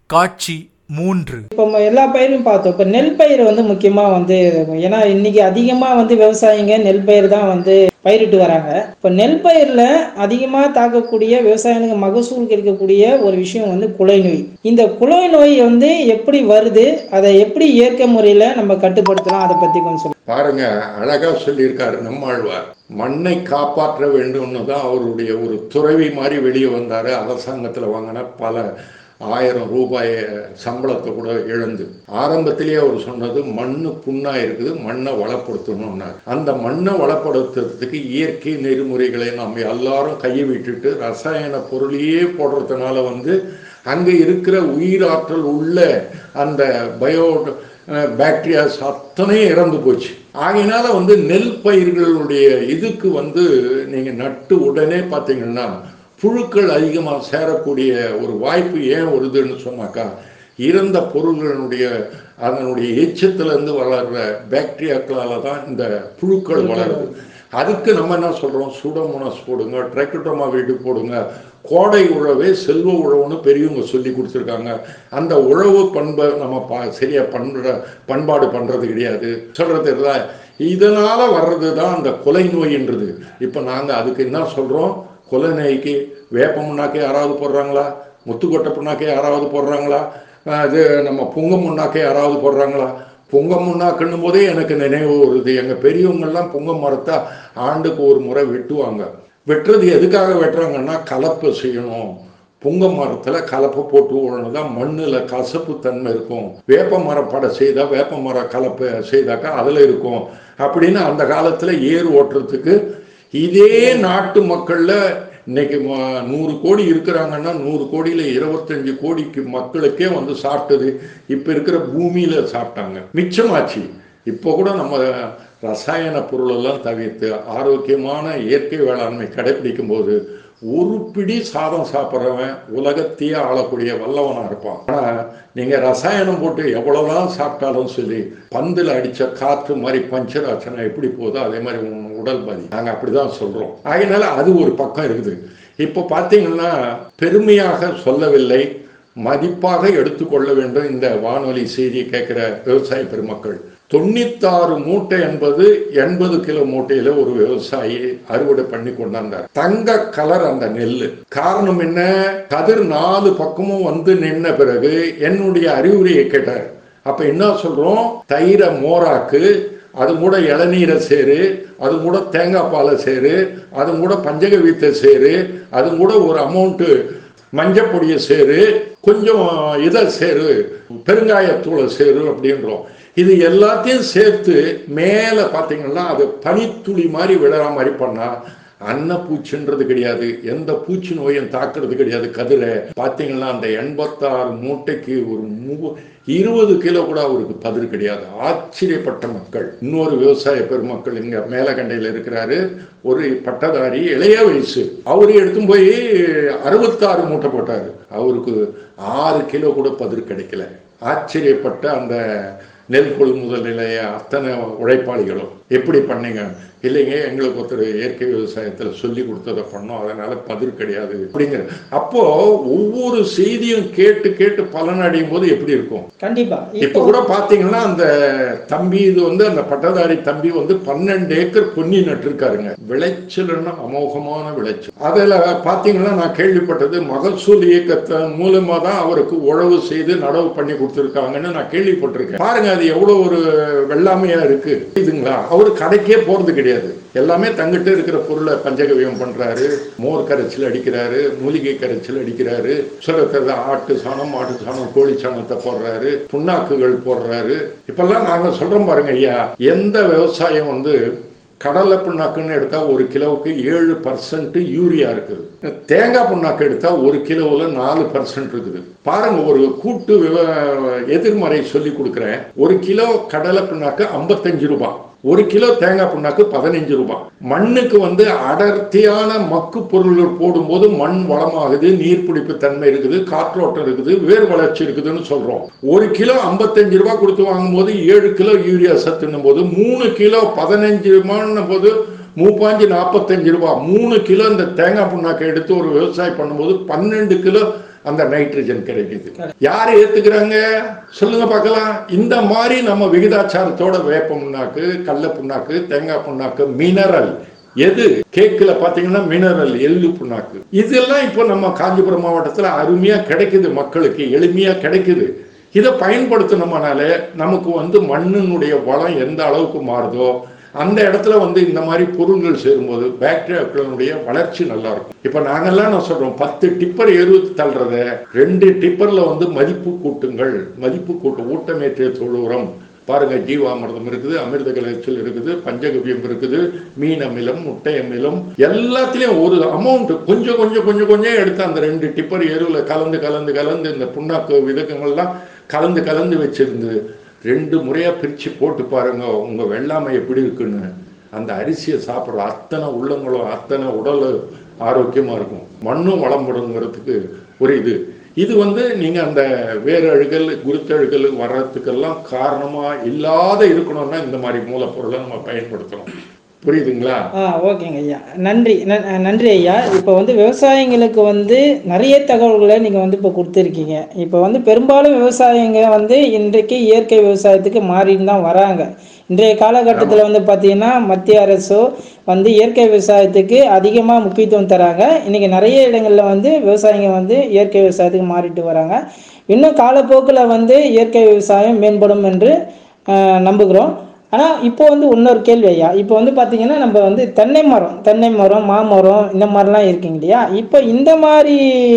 காட்சி மூன்று இப்போ ம- எல்லா பயிரும் பார்த்தோம் இப்போ நெல் பயிர் வந்து முக்கியமாக வந்து ஏன்னா இன்னைக்கு அதிகமாக வந்து விவசாயிங்க நெல் பயிர் தான் வந்து பயிரிட்டு வராங்க இப்போ நெல் பயிரில் அதிகமாக தாக்கக்கூடிய விவசாயிகளுக்கு மகசூல் கிடைக்கக்கூடிய ஒரு விஷயம் வந்து குலை நோய் இந்த குலை நோய் வந்து எப்படி வருது அதை எப்படி இயற்கை முறையில் நம்ம கட்டுப்படுத்தலாம் அதை பற்றி கொஞ்சம் சொல்லுங்க பாருங்க அழகா சொல்லியிருக்காரு நம்மாழ்வார் மண்ணை காப்பாற்ற வேண்டும்னு தான் அவருடைய ஒரு துறவி மாதிரி வெளியே வந்தாரு அரசாங்கத்துல வாங்கின பல ஆயிரம் ரூபாய சம்பளத்தை கூட இழந்து ஆரம்பத்திலேயே அவர் சொன்னது மண்ணு புண்ணா இருக்குது மண்ணை வளப்படுத்தணும்னார் அந்த மண்ணை வளப்படுத்துறதுக்கு இயற்கை நெறிமுறைகளை நம்ம எல்லாரும் கையை விட்டுட்டு ரசாயன பொருளையே போடுறதுனால வந்து அங்க இருக்கிற உயிராற்றல் உள்ள அந்த பயோ பாக்டீரியாஸ் அத்தனையும் இறந்து போச்சு ஆகையினால வந்து நெல் பயிர்களுடைய இதுக்கு வந்து நீங்க நட்டு உடனே பார்த்தீங்கன்னா புழுக்கள் அதிகமாக சேரக்கூடிய ஒரு வாய்ப்பு ஏன் வருதுன்னு சொன்னாக்கா இறந்த பொருள்களுடைய அதனுடைய எச்சத்திலிருந்து வளர்ற பாக்டீரியாக்களால தான் இந்த புழுக்கள் வளருது அதுக்கு நம்ம என்ன சொல்றோம் சூடோமோனாஸ் போடுங்க ட்ரைக்கோட்டோமா வீடு போடுங்க கோடை உழவே செல்வ உழவுன்னு பெரியவங்க சொல்லி கொடுத்துருக்காங்க அந்த உழவு பண்பை நம்ம பா சரியா பண்ற பண்பாடு பண்றது கிடையாது சொல்றது இல்லை இதனால வர்றது தான் அந்த கொலை நோயின்றது இப்போ நாங்க அதுக்கு என்ன சொல்றோம் கொலை நோய்க்கு வேப்ப முன்னாக்கே யாராவது போடுறாங்களா முத்துக்கொட்டை புண்ணாக்கே யாராவது போடுறாங்களா அஹ் இது நம்ம புங்க முன்னாக்கே யாராவது போடுறாங்களா பொங்க முன்னாக்குன்னும் போதே எனக்கு நினைவு வருது எங்க பெரியவங்கெல்லாம் பொங்க மரத்தை ஆண்டுக்கு ஒரு முறை வெட்டுவாங்க வெட்டுறது எதுக்காக வெட்டுறாங்கன்னா கலப்பை செய்யணும் புங்க மரத்துல கலப்பை போட்டு விடணும் தான் மண்ணுல கசப்பு தன்மை இருக்கும் வேப்ப மரம் படை செய்தா வேப்ப மரம் கலப்பை செய்தாக்கா அதுல இருக்கும் அப்படின்னு அந்த காலத்துல ஏர் ஓட்டுறதுக்கு இதே நாட்டு மக்கள்ல இன்னைக்கு ம- நூறு கோடி இருக்கிறாங்கன்னா நூறு கோடியில இருபத்தஞ்சு கோடிக்கு மக்களுக்கே வந்து சாப்பிட்டது இப்ப இருக்கிற பூமியில சாப்பிட்டாங்க மிச்சமாச்சு இப்போ கூட நம்ம ரசாயன பொருள் எல்லாம் தவிர்த்து ஆரோக்கியமான இயற்கை வேளாண்மை கடைபிடிக்கும் போது ஒரு பிடி சாதம் சாப்பிட்றவன் உலகத்தையே ஆளக்கூடிய வல்லவனா இருப்பான் ஆனா நீங்க ரசாயனம் போட்டு எவ்வளவுதான் சாப்பிட்டாலும் சொல்லி பந்துல அடிச்ச காற்று மாதிரி பஞ்சர் ஆச்சுன்னா எப்படி போதோ அதே மாதிரி உன் உடல் பாதி நாங்க அப்படிதான் சொல்றோம் அதனால அது ஒரு பக்கம் இருக்குது இப்போ பார்த்தீங்கன்னா பெருமையாக சொல்லவில்லை மதிப்பாக எடுத்துக்கொள்ள வேண்டும் இந்த வானொலி செய்தி கேட்கிற விவசாய பெருமக்கள் தொண்ணூத்தாறு மூட்டை என்பது எண்பது கிலோ மூட்டையில ஒரு விவசாயி அறுவடை பண்ணி கொண்டாந்தார் தங்க கலர் அந்த நெல்லு காரணம் என்ன கதிர் நாலு பக்கமும் வந்து நின்ன பிறகு என்னுடைய அறிவுரையை கேட்டார் அப்ப என்ன சொல்றோம் தயிரை மோராக்கு அது கூட இளநீரை சேரு அது கூட தேங்காய் பாலை சேரு அது கூட பஞ்சக வீத்தை சேரு அது கூட ஒரு அமௌண்ட்டு மஞ்சப்பொடியை சேரு கொஞ்சம் இதை சேரு பெருங்காயத்தூளை சேரு அப்படின்றோம் இது எல்லாத்தையும் சேர்த்து மேலே பார்த்தீங்கன்னா அது பனித்துளி மாதிரி விழற மாதிரி பண்ணா அன்னப்பூச்சின்றது கிடையாது எந்த பூச்சி நோயும் தாக்குறது கிடையாது கதிரை பார்த்தீங்கன்னா அந்த எண்பத்தாறு மூட்டைக்கு ஒரு மூ இருபது கிலோ கூட அவருக்கு பதில் கிடையாது ஆச்சரியப்பட்ட மக்கள் இன்னொரு விவசாய பெருமக்கள் இங்க மேலகண்டையில் இருக்கிறாரு ஒரு பட்டதாரி இளைய வயசு அவரு எடுத்தும் போய் அறுபத்தாறு மூட்டை போட்டாரு அவருக்கு ஆறு கிலோ கூட பதில் கிடைக்கல ஆச்சரியப்பட்ட அந்த நெல் கொள்முதல் நிலைய அத்தனை உழைப்பாளிகளும் எப்படி பண்ணீங்க இல்லைங்க எங்களுக்கு ஒருத்தர் இயற்கை விவசாயத்துல சொல்லி கொடுத்ததை பண்ணோம் அதனால பதில் கிடையாது அப்படிங்கிற அப்போ ஒவ்வொரு செய்தியும் கேட்டு கேட்டு பலன் அடையும் போது எப்படி இருக்கும் கண்டிப்பா இப்ப கூட பாத்தீங்கன்னா அந்த தம்பி இது வந்து அந்த பட்டதாரி தம்பி வந்து பன்னெண்டு ஏக்கர் பொன்னி நட்டிருக்காருங்க விளைச்சல்னா அமோகமான விளைச்சல் அதுல பாத்தீங்கன்னா நான் கேள்விப்பட்டது மகசூல் இயக்கத்தின் மூலமா தான் அவருக்கு உழவு செய்து நடவு பண்ணி கொடுத்துருக்காங்கன்னு நான் கேள்விப்பட்டிருக்கேன் பாருங்க அது எவ்வளவு ஒரு வெள்ளாமையா இருக்கு இதுங்களா அவரு கடைக்கே போறது கிடையாது எல்லாமே தங்கிட்ட இருக்கிற பொருளை பஞ்சகவியம் பண்றாரு மோர் கரைச்சல் அடிக்கிறாரு மூலிகை கரைச்சல் அடிக்கிறாரு சொல்றது ஆட்டு சாணம் மாட்டு சாணம் கோழி சாணத்தை போடுறாரு புண்ணாக்குகள் போடுறாரு இப்பெல்லாம் நாங்க சொல்றோம் பாருங்க ஐயா எந்த விவசாயம் வந்து கடலை புண்ணாக்குன்னு எடுத்தா ஒரு கிலோவுக்கு ஏழு பர்சன்ட் யூரியா இருக்குது தேங்காய் புண்ணாக்கு எடுத்தா ஒரு கிலோவுல நாலு பர்சன்ட் இருக்குது பாருங்க ஒரு கூட்டு விவ எதிர்மறை சொல்லி கொடுக்குறேன் ஒரு கிலோ கடலை புண்ணாக்கு ஐம்பத்தஞ்சு ரூபாய் ஒரு கிலோ தேங்காய் புண்ணாக்கு பதினஞ்சு ரூபாய் மண்ணுக்கு வந்து அடர்த்தியான மக்கு பொருள்கள் போடும்போது மண் வளமாகுது நீர்பிடிப்பு தன்மை இருக்குது காற்றோட்டம் இருக்குது வேர் வளர்ச்சி இருக்குதுன்னு சொல்றோம் ஒரு கிலோ ஐம்பத்தஞ்சு ரூபாய் கொடுத்து வாங்கும்போது ஏழு கிலோ யூரியா சத்துன்னும் போது மூணு கிலோ பதினஞ்சு ரூபான்னும் போது மூப்பாஞ்சு நாற்பத்தஞ்சு ரூபாய் மூணு கிலோ இந்த தேங்காய் புண்ணாக்கை எடுத்து ஒரு விவசாயம் பண்ணும்போது பன்னெண்டு கிலோ அந்த நைட்ரஜன் கிடைக்குது யார் ஏத்துக்கிறாங்க சொல்லுங்க பார்க்கலாம் இந்த மாதிரி நம்ம விகிதாச்சாரத்தோட வேப்ப புண்ணாக்கு கடல புண்ணாக்கு தேங்காய் புண்ணாக்கு மினரல் எது கேக்குல பாத்தீங்கன்னா மினரல் எள்ளு புண்ணாக்கு இதெல்லாம் இப்போ நம்ம காஞ்சிபுரம் மாவட்டத்துல அருமையா கிடைக்குது மக்களுக்கு எளிமையா கிடைக்குது இதை பயன்படுத்தினோம்னால நமக்கு வந்து மண்ணினுடைய வளம் எந்த அளவுக்கு மாறுதோ அந்த இடத்துல வந்து இந்த மாதிரி பொருள்கள் சேரும்போது பாக்டீரியாக்களுடைய வளர்ச்சி நல்லா இருக்கும் இப்ப நாங்கெல்லாம் நான் சொல்றோம் பத்து டிப்பர் எருவு தள்ளுறத ரெண்டு டிப்பர்ல வந்து மதிப்பு கூட்டுங்கள் மதிப்பு கூட்டு ஊட்டமேற்றிய தொழு உரம் பாருங்க ஜீவாமிர்தம் இருக்குது அமிர்த கலைச்சல் இருக்குது பஞ்சகவியம் இருக்குது மீன் அமிலம் முட்டை அமிலம் எல்லாத்துலயும் ஒரு அமௌண்ட் கொஞ்சம் கொஞ்சம் கொஞ்சம் கொஞ்சம் எடுத்து அந்த ரெண்டு டிப்பர் எருவுல கலந்து கலந்து கலந்து இந்த புண்ணாக்கு விதங்கள்லாம் கலந்து கலந்து வச்சிருந்து ரெண்டு முறையா பிரிச்சு போட்டு பாருங்க உங்க வெள்ளாமை எப்படி இருக்குன்னு அந்த அரிசியை சாப்பிட்ற அத்தனை உள்ளங்களும் அத்தனை உடல் ஆரோக்கியமா இருக்கும் மண்ணும் வளம்படுங்கிறதுக்கு ஒரு இது இது வந்து நீங்க அந்த வேரழுகல் குருத்தழுகல் வர்றதுக்கெல்லாம் காரணமா இல்லாத இருக்கணும்னா இந்த மாதிரி மூலப்பொருளை நம்ம பயன்படுத்தணும் புரியுதுங்களா ஆ ஓகேங்க ஐயா நன்றி ந- நன்றி ஐயா இப்போ வந்து விவசாயிங்களுக்கு வந்து நிறைய தகவல்களை நீங்கள் வந்து இப்போ கொடுத்துருக்கீங்க இப்போ வந்து பெரும்பாலும் விவசாயிங்க வந்து இன்றைக்கு இயற்கை விவசாயத்துக்கு மாறின்னு தான் வராங்க இன்றைய காலகட்டத்தில் வந்து பார்த்தீங்கன்னா மத்திய அரசோ வந்து இயற்கை விவசாயத்துக்கு அதிகமாக முக்கியத்துவம் தராங்க இன்றைக்கி நிறைய இடங்களில் வந்து விவசாயிங்க வந்து இயற்கை விவசாயத்துக்கு மாறிட்டு வராங்க இன்னும் காலப்போக்கில் வந்து இயற்கை விவசாயம் மேம்படும் என்று ஆஹ், நம்புகிறோம் ஆனால் இப்போ வந்து இன்னொரு கேள்வி ஐயா இப்போ வந்து பார்த்தீங்கன்னா நம்ம வந்து தென்னை மரம் தென்னை மரம் மாமரம் இந்த மாதிரிலாம் இருக்குங்க இல்லையா இப்போ இந்த மாதிரி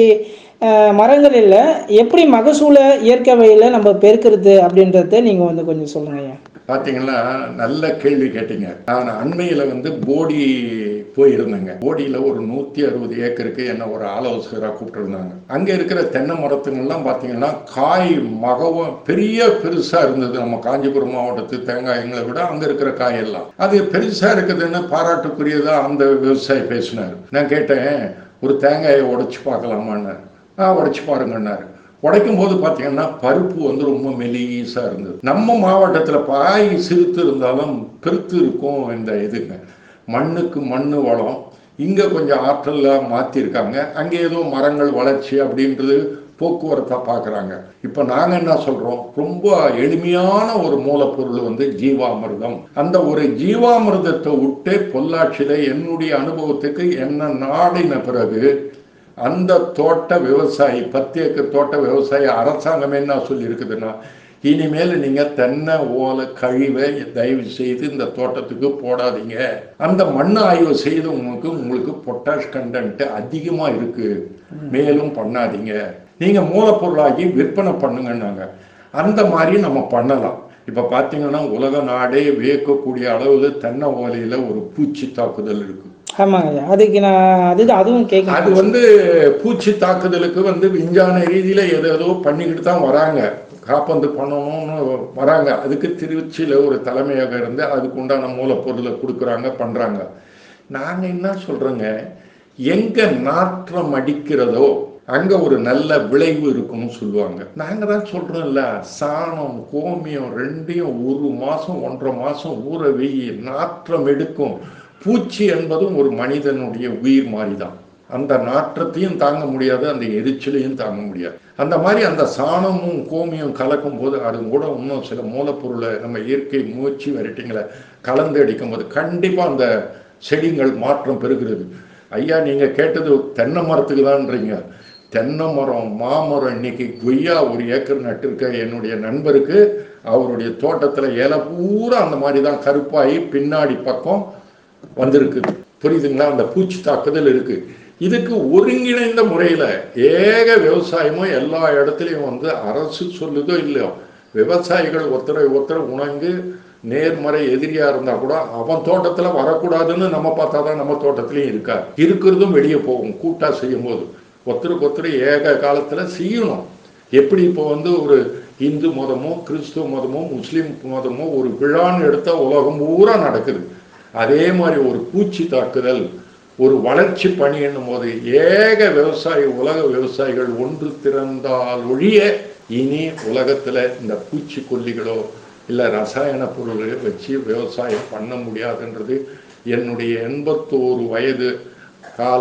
ஆஹ், மரங்களில் எப்படி மகசூலை இயற்கை வழியில் நம்ம பெருக்கிறது அப்படின்றத நீங்கள் வந்து கொஞ்சம் சொல்லுங்க ஐயா பாத்தீங்கன்னா நல்ல கேள்வி கேட்டீங்க நான் அண்மையில வந்து போடி போயிருந்தேங்க போடியில ஒரு நூத்தி அறுபது ஏக்கருக்கு என்ன ஒரு ஆலோசகராக கூப்பிட்டுருந்தாங்க அங்க இருக்கிற தென்னை மரத்துங்கெல்லாம் பாத்தீங்கன்னா காய் மகவும் பெரிய பெருசா இருந்தது நம்ம காஞ்சிபுரம் மாவட்டத்து தேங்காய்களை விட அங்க இருக்கிற காயெல்லாம் அது பெருசா இருக்குதுன்னு பாராட்டுக்குரியதா அந்த விவசாயி பேசினார் நான் கேட்டேன் ஒரு தேங்காயை உடைச்சு பார்க்கலாமான்னு ஆ உடைச்சு பாருங்கன்னாரு உடைக்கும் போது பார்த்தீங்கன்னா பருப்பு வந்து ரொம்ப மெலிசா இருந்தது நம்ம மாவட்டத்தில் பாய் சிறுத்து இருந்தாலும் பெருத்து இருக்கும் இந்த இதுங்க மண்ணுக்கு மண்ணு வளம் இங்கே கொஞ்சம் ஆற்றலாக மாற்றிருக்காங்க அங்கே ஏதோ மரங்கள் வளர்ச்சி அப்படின்றது போக்குவரத்தை பார்க்குறாங்க இப்போ நாங்கள் என்ன சொல்கிறோம் ரொம்ப எளிமையான ஒரு மூலப்பொருள் வந்து ஜீவாமிர்தம் அந்த ஒரு ஜீவாமிர்தத்தை விட்டு பொள்ளாச்சியில் என்னுடைய அனுபவத்துக்கு என்ன நாடின பிறகு அந்த தோட்ட விவசாயி பத்து ஏக்கர் தோட்ட விவசாயி அரசாங்கம் என்ன சொல்லியிருக்குதுன்னா இனிமேல் நீங்க தென்னை ஓலை கழிவை தயவு செய்து இந்த தோட்டத்துக்கு போடாதீங்க அந்த மண் ஆய்வு செய்து உங்களுக்கு உங்களுக்கு பொட்டாஷ் கண்டென்ட் அதிகமா இருக்கு மேலும் பண்ணாதீங்க நீங்க மூலப்பொருளாகி விற்பனை பண்ணுங்கன்னாங்க அந்த மாதிரி நம்ம பண்ணலாம் இப்ப பாத்தீங்கன்னா உலக நாடே வியக்கக்கூடிய அளவுல தென்னை ஓலையில ஒரு பூச்சி தாக்குதல் இருக்கு ஆமாங்க ஐயா அதுக்கு நான் அதுதான் அதுவும் அது கேட்குறேன் வந்து பூச்சி தாக்குதலுக்கு வந்து விஞ்ஞான ரீதியில ஏதோ பண்ணிக்கிட்டு தான் வராங்க காப்பந்து பண்ணணும்னு வராங்க அதுக்கு திருச்சியில ஒரு தலைமையாக இருந்து அதுக்கு உண்டான மூலப்பொருளை கொடுக்குறாங்க பண்றாங்க நாங்க என்ன சொல்றோங்க எங்க நாற்றம் அடிக்கிறதோ அங்க ஒரு நல்ல விளைவு இருக்கும்னு சொல்லுவாங்க நாங்க தான் சொல்றோம்ல சாணம் கோமியம் ரெண்டையும் ஒரு மாசம் ஒன்றரை மாசம் ஊற வெயி நாற்றம் எடுக்கும் பூச்சி என்பதும் ஒரு மனிதனுடைய உயிர் மாதிரி தான் அந்த நாற்றத்தையும் தாங்க முடியாது அந்த எரிச்சலையும் தாங்க முடியாது அந்த மாதிரி அந்த சாணமும் கோமியம் கலக்கும் போது அது கூட இன்னும் சில மூலப்பொருளை நம்ம இயற்கை மூச்சு வெரைட்டிங்களை கலந்து அடிக்கும் போது கண்டிப்பா அந்த செடிகள் மாற்றம் பெறுகிறது ஐயா நீங்க கேட்டது தென்னை மரத்துக்கு தான்றீங்க தென்னை மரம் மாமரம் இன்னைக்கு கொய்யா ஒரு ஏக்கர் நட்டிருக்க என்னுடைய நண்பருக்கு அவருடைய தோட்டத்துல இலை பூரா அந்த மாதிரி தான் கருப்பாகி பின்னாடி பக்கம் வந்திருக்குது புரியுதுங்களா அந்த பூச்சி தாக்குதல் இருக்கு இதுக்கு ஒருங்கிணைந்த முறையில ஏக விவசாயமும் எல்லா இடத்துலையும் வந்து அரசு சொல்லுதோ இல்லையோ விவசாயிகள் ஒருத்தரை ஒருத்தர் உணர்ந்து நேர்மறை எதிரியா இருந்தா கூட அவன் தோட்டத்துல வரக்கூடாதுன்னு நம்ம பார்த்தாதான் நம்ம தோட்டத்திலயும் இருக்கா இருக்கிறதும் வெளியே போகும் கூட்டா செய்யும் போது ஒருத்தருக்கு ஒருத்தர் ஏக காலத்துல செய்யணும் எப்படி இப்போ வந்து ஒரு இந்து மதமோ கிறிஸ்துவ மதமோ முஸ்லீம் மதமோ ஒரு விழான்னு எடுத்தா உலகம் பூரா நடக்குது அதே மாதிரி ஒரு பூச்சி தாக்குதல் ஒரு வளர்ச்சி பணி என்னும் போது ஏக விவசாயி உலக விவசாயிகள் ஒன்று திறந்தால் ஒழிய இனி உலகத்துல இந்த பூச்சிக்கொல்லிகளோ இல்லை ரசாயன பொருள்களை வச்சு விவசாயம் பண்ண முடியாதுன்றது என்னுடைய எண்பத்தோரு வயது கால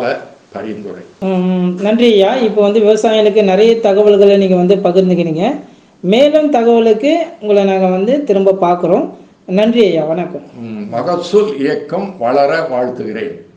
பரிந்துரை ம், நன்றி ஐயா இப்போ வந்து விவசாயிகளுக்கு நிறைய தகவல்களை நீங்கள் வந்து பகிர்ந்துக்கிறீங்க மேலும் தகவலுக்கு உங்களை நாங்கள் வந்து திரும்ப பார்க்குறோம் நன்றி ஐயா வணக்கம் ம், மகசூல் இயக்கம் வளர வாழ்த்துகிறேன்